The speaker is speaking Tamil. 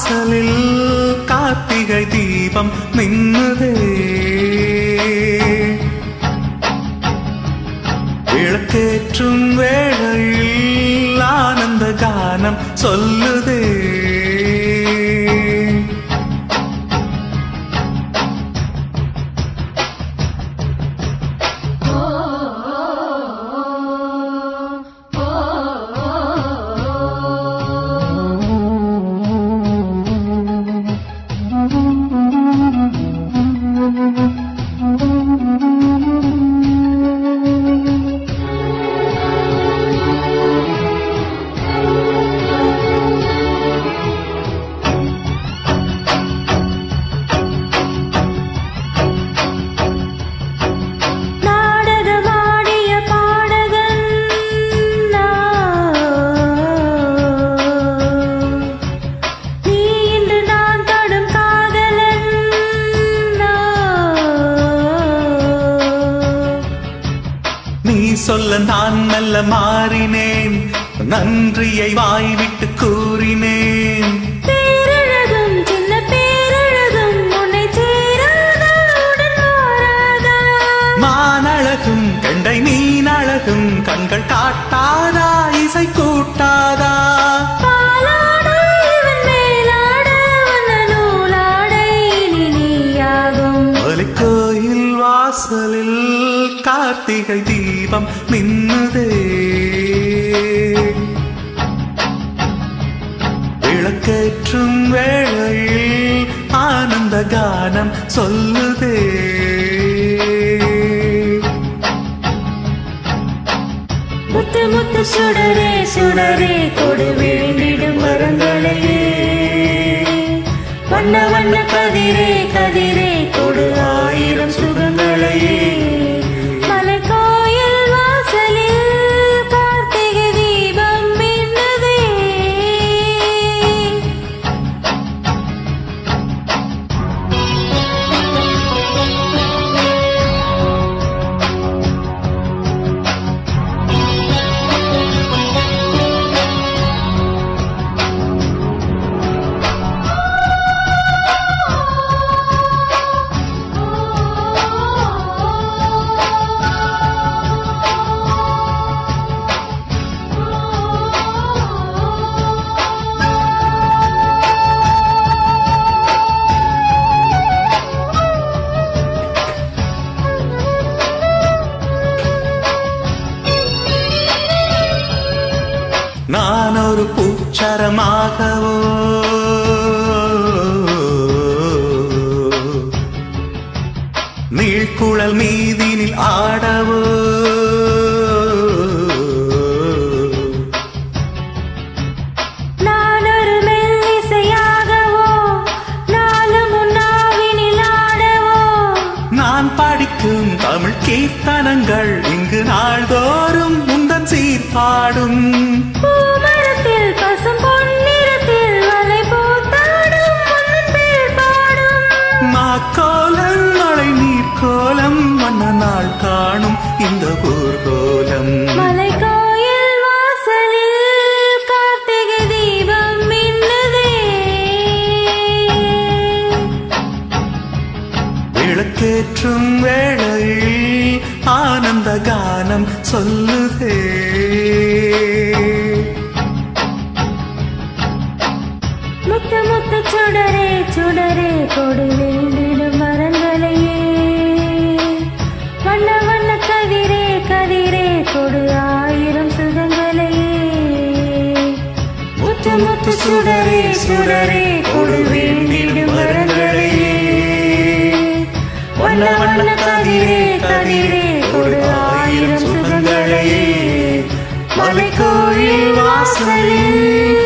வாசலில் கார்த்திகை தீபம் மின்னுதே விளக்கேற்றும் வேளையில் ஆனந்த கானம் சொல்லுதே நாடகமாடிய பாடகன் நான். நீ இன்று நான் தொடும் காதலன் நான். நீ சொல்ல நான் மெல்ல மாறினேன் நன்றியை வாய்விட்டு கூறினேன் பேரழகும் சின்ன பேரழகும் உன்னை சேராதா உடன் மாறாதா மானழகும் கண்டை மீனழகும் கண்கள் காட்டாதா இசை கூட்டாதா பாலாட இவன் மேலாட வண்ண நூலாடை இனி நீயாகும் கோயில் வாசலில் கார்த்திகை தீபம் மின்னுதே விளக்கேற்றும் வேளையில் ஆனந்த கானம் சொல்லுதே முத்து முத்து சுடரே சுடரே கொடு வேண்டிடும் வரங்களையே வண்ண வண்ண கதிரே கதிரே கொடு ஆயிரம் சுகங்களையே மலைக்கோயில் வாசலில் கார்த்திகை தீபம் மின்னுதே நான் ஒரு பூச்சரமாகவோ நீழ்குழல் மீதினில் ஆடவோ நான் ஒரு மெல்லிசையாகவோ நாளும் உன்னாவினில் ஆடவோ நான் படிக்கும் தமிழ் கீர்த்தனங்கள் இங்கு நாள்தோறும் உந்தன் சீர்பாடும் பூமரத்தில் பசும் பொன்னிறத்தில் வலை பூத்தாடும் உன்னன் பேர் பாடும் மாக்கோலம் மழை நீர்க்கோலம் மன்ன நாள் காணும் இந்த ஊர்கோலம் மலைக்கோயில் வாசலில் கார்த்திகை தீபம் மின்னுதே விளக்கேற்றும் வேளையில் ஆனந்த கானம் சொல்லுதே முத்து முத்து சுடரே சுடரே கொடு வேண்டிடும் மரங்களையே வண்ண வண்ண கதிரே கதிரே கொடு ஆயிரம் சுகங்களையே முத்து முத்து சுடரே சுடரே கொடு வேண்டிடும் மரங்களையே வண்ண வண்ண கதிரே கதிரே கொடு ஆயிரம் சுகங்களையே மலைக்கோயில் வாசலில்